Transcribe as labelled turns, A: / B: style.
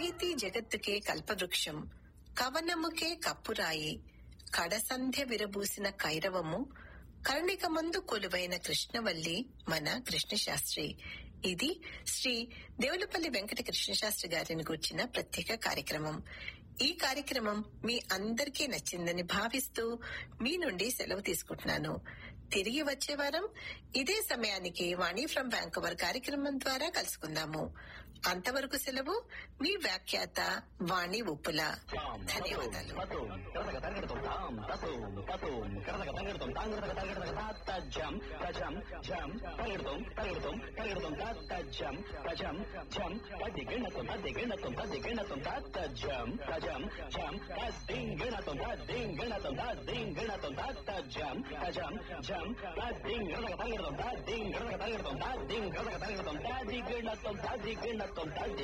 A: సాహితీ జగత్తుకే కల్పవృక్షం కవనముకే కప్పురాయి కడసంధ్య విరబూసిన కైరవము కర్ణిక మందు కొలువైన కృష్ణవల్లి మన కృష్ణశాస్త్రి ఇది శ్రీ దేవులపల్లి వెంకట కృష్ణశాస్త్రి గారిని గుర్చిన ప్రత్యేక కార్యక్రమం ఈ కార్యక్రమం మీ అందరికీ నచ్చిందని భావిస్తూ మీ నుండి సెలవు తీసుకుంటున్నాను తిరిగి వచ్చే వారం ఇదే సమయానికి వాణి ఫ్రం బ్యాంకవర్ కార్యక్రమం ద్వారా కలుసుకుందాము అంతవరకు సెలవు మీ వ్యాఖ్యాత వాణి ఉప్పుల ధన్యవాదాలు
B: కరదగ తరగడతాం తాం తసోం తసోం కరదగ తరగడతాం తాం కరదగ తరగడగ తాత జం తజం జం తరగడతాం తరగడతాం తరగడతాం తాత జం తజం జం తది గణతం తది గణతం తది గణతం తాత జం తజం జం తదిం గణతం తదిం గణతం తదిం గణతం తాత జం తజం జం తదిం గణదగ తరగడతాం తదిం గణదగ తరగడతాం తదిం గణదగ తరగడతాం తది గణతం తది గణతం తది